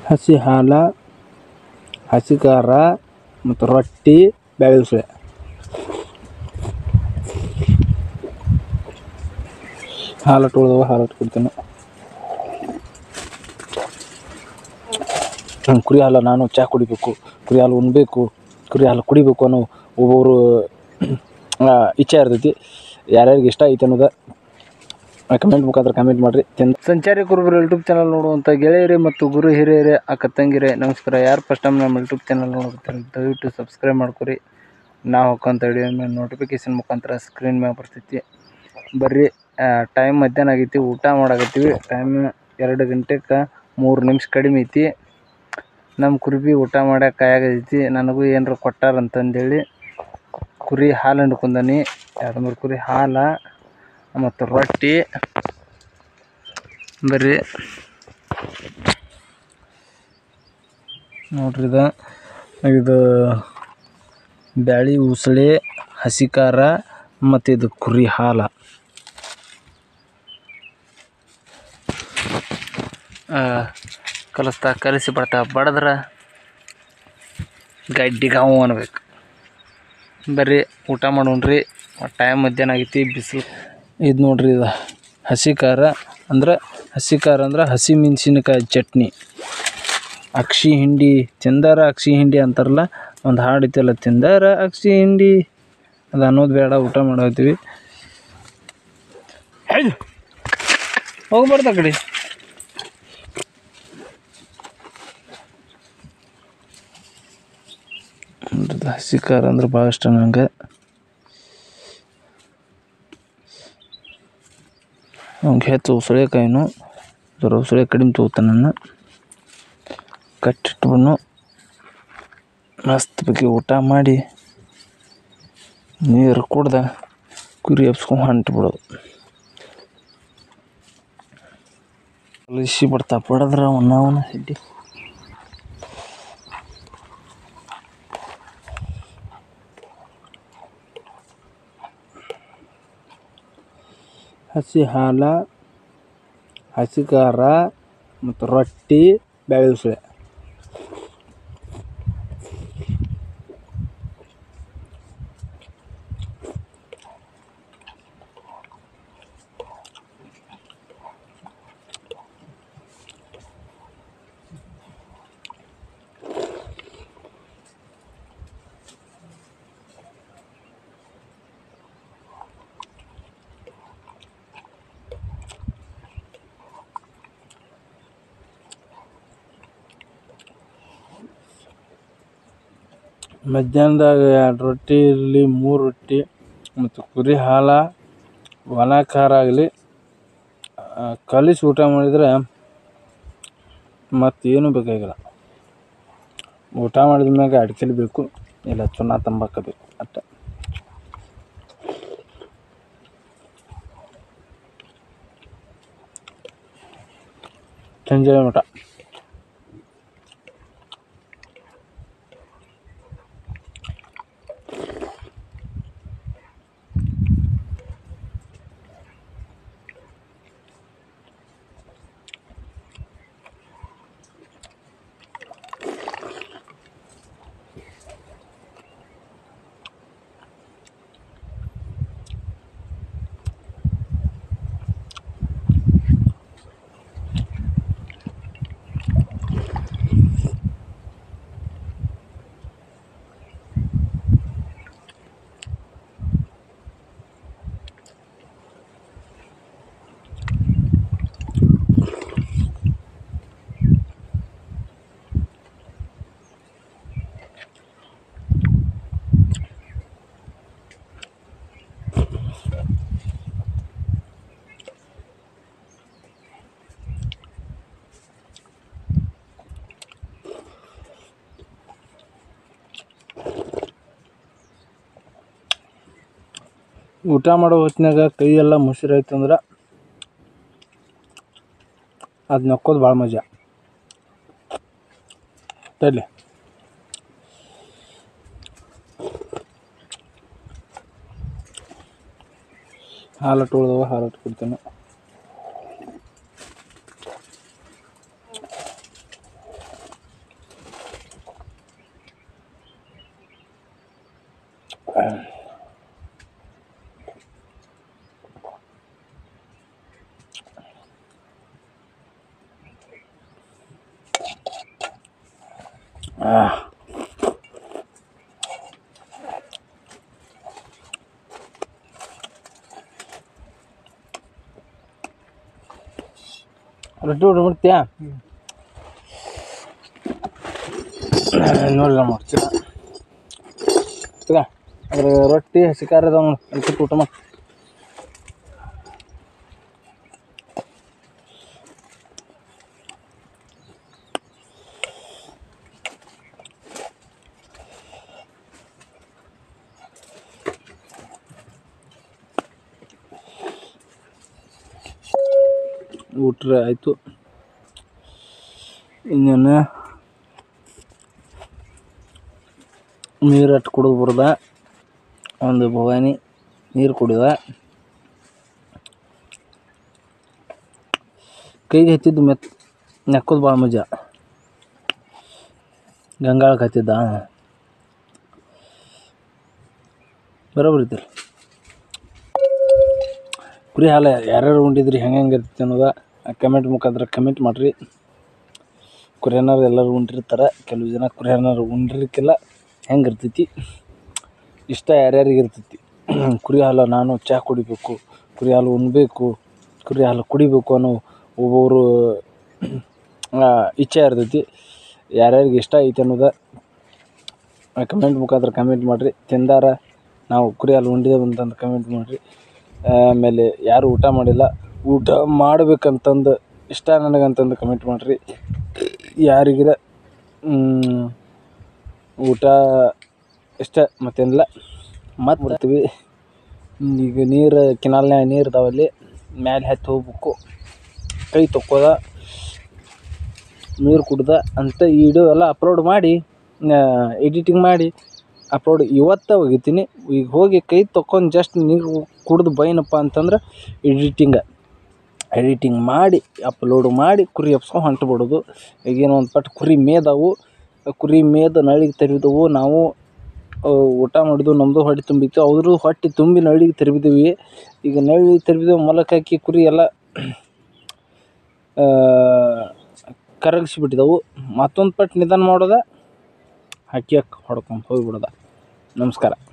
ಹಸಿ ಹಾಲು ಹಸಿ ಖಾರ ಮತ್ತು ರೊಟ್ಟಿ ಬ್ಯಾಳೆ ಉಸುಳಿ ಹಾಲು ತೊಳ್ದವ ಹಾಲು ಕುಡ್ತೀನಿ ಹ್ಮ್, ಕುರಿ ಹಾಲು ನಾನು ಚಹಾ ಕುಡಿಬೇಕು ಕುರಿ ಹಾಲು ಉಣ್ಬೇಕು ಕುರಿ ಹಾಲು ಕುಡಿಬೇಕು ಅನ್ನೋ ಒಬ್ಬೊಬ್ರು ಆ, ಇಚ್ಛೆ ಇರ್ತೈತಿ ಯಾರ್ಯಾರಿಗೆ ಇಷ್ಟ ಐತೆ ಅನ್ನೋದು ಕಮೆಂಟ್ ಮುಖಾಂತರ ಕಮೆಂಟ್ ಮಾಡಿರಿ ತಿಂದು ಸಂಚಾರಿ ಕುರುಬರು ಯೂಟ್ಯೂಬ್ ಚಾನಲ್ ನೋಡುವಂಥ ಗೆಳೆಯರೇ ಮತ್ತು ಗುರು ಹಿರಿಯರೇ ಅಕ್ಕ ತಂಗಿರೇ ನಮಸ್ಕಾರ ಯಾರು ಫಸ್ಟ್ ಟೈಮ್ ನಮ್ಮ ಯೂಟ್ಯೂಬ್ ಚಾನಲ್ ನೋಡ್ತಾರೆ ದಯವಿಟ್ಟು ಸಬ್ಸ್ಕ್ರೈಬ್ ಮಾಡ್ಕೊರಿ ನಾವು ಹಾಕೋಂಥ ವಿಡಿಯೋ ಮೇಲೆ ನೋಟಿಫಿಕೇಶನ್ ಮುಖಾಂತರ ಸ್ಕ್ರೀನ್ ಮ್ಯಾಗ ಬರ್ತೈತಿ ಬರ್ರಿ ಟೈಮ್ ಮಧ್ಯಾಹ್ನ ಆಗೈತಿ ಊಟ ಮಾಡಾಕತ್ತೀವಿ ಟೈಮ್ ಎರಡು ಗಂಟೆಗೆ ಮೂರು ನಿಮಿಷ ಕಡಿಮೆ ಐತಿ ನಮ್ಮ ಕುರುಬಿ ಊಟ ಮಾಡ್ಯಾಕ ಕಾಯಾಗೈತಿ ನನಗೂ ಏನರ ಕೊಟ್ಟಾರ ಅಂತಂದೇಳಿ ಕುರಿ ಹಾಲು ಹಿಂಡ್ಕೊಂಡನಿ ಎರಡು ಮೂರು ಕುರಿ ಹಾಲು ಮತ್ತು ರೊಟ್ಟಿ ಬರ್ರಿ ನೋಡ್ರಿ ಇದು ಇದು ಬ್ಯಾಳಿ ಉಸಳಿ ಹಸಿ ಖಾರ ಮತ್ತು ಇದು ಕುರಿ ಹಾಲು ಕಲಿಸ್ತಾ ಕಲಿಸಿ ಬರ್ತಾ ಬಡದ್ರೆ ಗಡ್ಡಿಗಾವು ಅನ್ಬೇಕು ಬರ್ರಿ ಊಟ ಮಾಡೋಣ್ರಿ ಟೈಮ್ ಮಧ್ಯಾಹ್ನ ಆಗೈತಿ ಬಿಸಿಲು ಇದು ನೋಡ್ರಿ ಇದು ಹಸಿ ಖಾರ ಅಂದ್ರೆ ಹಸಿ ಖಾರ ಅಂದ್ರೆ ಹಸಿ ಮೆಣಸಿನಕಾಯಿ ಚಟ್ನಿ ಅಕ್ಷಿ ಹಿಂಡಿ ತಿಂದಾರ ಅಕ್ಷಿ ಹಿಂಡಿ ಅಂತಾರಲ್ಲ ಒಂದು ಹಾಡು ಐತಲ್ಲ ತಿಂದಾರ ಅಕ್ಷಿ ಹಿಂಡಿ ಅದು ಅನ್ನೋದು ಬೇಡ ಊಟ ಮಾಡತ್ತೀವಿ ಹೋಗ್ಬಾರ್ದು ಆ ಕಡೆ ನೋಡ್ರಿ, ಹಸಿ ಖಾರ ಅಂದ್ರೆ ಭಾಳ ಇಷ್ಟ ನಂಗೆ ಅವ್ಗೆ ಹೆಚ್ಚು ಉಸಳೆಕಾಯಿನು ಜರ ಉಸಳೆ ಕಡಿಮೆ ತೊಗೋತಾನೆ ನನ್ನ ಕಟ್ಟಿಟ್ಬಿಡ್ನು ಮಸ್ತ್ ಬಗ್ಗೆ ಊಟ ಮಾಡಿ ನೀರು ಕುಡ್ದ ಕುರಿ ಹಬ್ಸ್ಕೊಂಡು ಹೊಂಟು ಬಿಡೋದು ಕಲಿಸಿ ಬಿಡ್ತಾ ಪಡದ್ರ ಅವನ್ನ ಅವನ ಹಿಡ್ಡಿ ಹಸಿ ಹಾಲು ಹಸಿ ಖಾರ ಮತ್ತು ರೊಟ್ಟಿ ಬ್ಯಾಳೆ ಉಸುಳಿ ಮಧ್ಯಾಹ್ನದಾಗ ಎರಡು ರೊಟ್ಟಿ ಇರಲಿ ಮೂರು ರೊಟ್ಟಿ ಮತ್ತು ಕುರಿ ಹಾಲು ಒಣ ಖಾರ ಆಗಲಿ ಕಲಿಸಿ ಊಟ ಮಾಡಿದರೆ ಮತ್ತೇನು ಬೇಕಾಗಿಲ್ಲ ಊಟ ಮಾಡಿದ ಮ್ಯಾಗ ಅಡ್ಕೆಲಿ ಬೇಕು ಇಲ್ಲ ಚುನ್ನ ತಂಬಾಕ ಬೇಕು ಅಟ್ಟ ಸಂಜೆ ಮಟ ಊಟ ಮಾಡೋ ಹೊತ್ನ್ಯಾಗ ಕೈ ಎಲ್ಲ ಮೊಸರು ಆಯ್ತಂದ್ರೆ ಅದು ನಕ್ಕೋದು ಭಾಳ ಮಜಾ ತಡ್ಲಿ ಹಾಲು ತೊಳ್ದವ ಹಾಲು ಕೊಡ್ತೇನೆ ರೊಟ್ಟಿ ಊಟ ಮಾಡ್ತೀಯಾ ನೋಡಿಲ್ಲ ಮಾಡ್ತೀರ ತಗ ಅದ್ರ ರೊಟ್ಟಿ ಹಸಿ ಖಾರ ಅದಾವ ನೋಡಿ ಅದಕ್ಕೆ ಊಟ ಮಾಡಿ ಊಟ ಆಯಿತು ಇನ್ನೇನು ನೀರು ಅಟ್ಟು ಕುಡಿದು ಬರೋದ ಒಂದು ಭವಾನಿ ನೀರು ಕುಡಿದ ಕೈಗೆ ಹತ್ತಿದ್ದು ಮೆತ್ ನೆಕ್ಕೋದು ಭಾಳ ಮಜಾ ಗಂಗಾಳಕ್ಕೆ ಹತ್ತಿದ್ದ ಬರೋಬ್ಬರ ಐತಲ್ಲ ಕುರಿ ಹಾಲು ಯಾರ್ಯಾರು ಉಂಡಿದ್ರಿ ಹೆಂಗೆ ಹೆಂಗೆ ಇರ್ತೈತಿ ಅನ್ನೋದ ಕಮೆಂಟ್ ಮುಖಾಂತರ ಕಮೆಂಟ್ ಮಾಡಿರಿ ಕುರಿ ಏನಾರು ಎಲ್ಲರೂ ಉಂಡಿರ್ತಾರೆ ಕೆಲವು ಜನ ಕುರಿ ಏನಾರು ಉಂಡಿರ್ಕಿಲ್ಲ ಹೆಂಗೆ ಇರ್ತೈತಿ ಇಷ್ಟ ಯಾರ್ಯಾರಿಗೆ ಇರ್ತೈತಿ ಕುರಿ ಹಾಲು ನಾನು ಚಹಾ ಕುಡಿಬೇಕು ಕುರಿ ಹಾಲು ಉಣ್ಣಬೇಕು ಕುರಿ ಹಾಲು ಕುಡಿಬೇಕು ಅನ್ನೋ ಒಬ್ಬೊಬ್ಬರು ಇಚ್ಛೆ ಇರ್ತೈತಿ ಯಾರ್ಯಾರಿಗೆ ಇಷ್ಟ ಐತಿ ಅನ್ನೋದ ಕಮೆಂಟ್ ಮುಖಾಂತರ ಕಮೆಂಟ್ ಮಾಡಿರಿ ತಿಂದಾರ ನಾವು ಕುರಿ ಹಾಲು ಉಂಡಿದ್ದೇವೆ ಅಂತಂದು ಕಮೆಂಟ್ ಮಾಡಿರಿ ಆಮೇಲೆ ಯಾರು ಊಟ ಮಾಡಿಲ್ಲ ಊಟ ಮಾಡ್ಬೇಕಂತಂದು ಇಷ್ಟ ನನಗಂತಂದು ಕಮೆಂಟ್ ಮಾಡಿರಿ ಯಾರಿಗಿರ ಊಟ ಇಷ್ಟ ಮತ್ತೇನಿಲ್ಲ ಮತ್ತೆ ಬರ್ತೀವಿ ಈಗ ನೀರು ಕಿನಾಲ್ನ್ಯಾಗ ನೀರು ಇದಾವಲ್ಲಿ ಮ್ಯಾಲೆ ಹತ್ತಿ ಹೋಗ್ಬೇಕು ಕೈ ತೊಕ್ಕೋದ ನೀರು ಕುಡ್ದ ಅಂತ ಈ ವಿಡಿಯೋ ಎಲ್ಲ ಅಪ್ಲೋಡ್ ಮಾಡಿ ಎಡಿಟಿಂಗ್ ಮಾಡಿ ಅಪ್ಲೋಡ್ ಇವತ್ತೇ ಒಗಿತೀನಿ ಈಗ ಹೋಗಿ ಕೈ ತೊಕ್ಕೊಂಡು ಜಸ್ಟ್ ನೀರು ಕುಡ್ದು ಬೈನಪ್ಪ ಅಂತಂದ್ರೆ ಎಡಿಟಿಂಗ ಎಡಿಟಿಂಗ್ ಮಾಡಿ ಅಪ್ಲೋಡ್ ಮಾಡಿ ಕುರಿ ಎಬ್ಸ್ಕೊಂಡು ಹೊಂಟು ಬಿಡೋದು ಈಗೇನೋ ಒಂದು ಪಟ್ಟು ಕುರಿ ಮೇದವು ಕುರಿ ಮೇದು ನಳಿಗೆ ತೆರೆದವು ನಾವು ಊಟ ಮಾಡಿದ್ವು ನಮ್ಮದು ಹೊಟ್ಟೆ ತುಂಬಿತ್ತು ಅವ್ರದ್ದು ಹೊಟ್ಟೆ ತುಂಬಿ ನಳಿಗೆ ತೆರೆದಿದ್ದೀವಿ ಈಗ ನಳಿಗೆ ತೆರೆದಿದ್ದೇವೆ ಮೊಲಕ್ಕೆ ಹಾಕಿ ಕುರಿ ಎಲ್ಲ ಕರಗಿಸ್ಬಿಟ್ಟಿದವು ಮತ್ತೊಂದು ಪಟ್ಟು ನಿಧಾನ ಮಾಡೋದ ಹಾಕಿ ಹೊಡ್ಕೊಂಡು ಹೋಗ್ಬಿಡೋದ ನಮಸ್ಕಾರ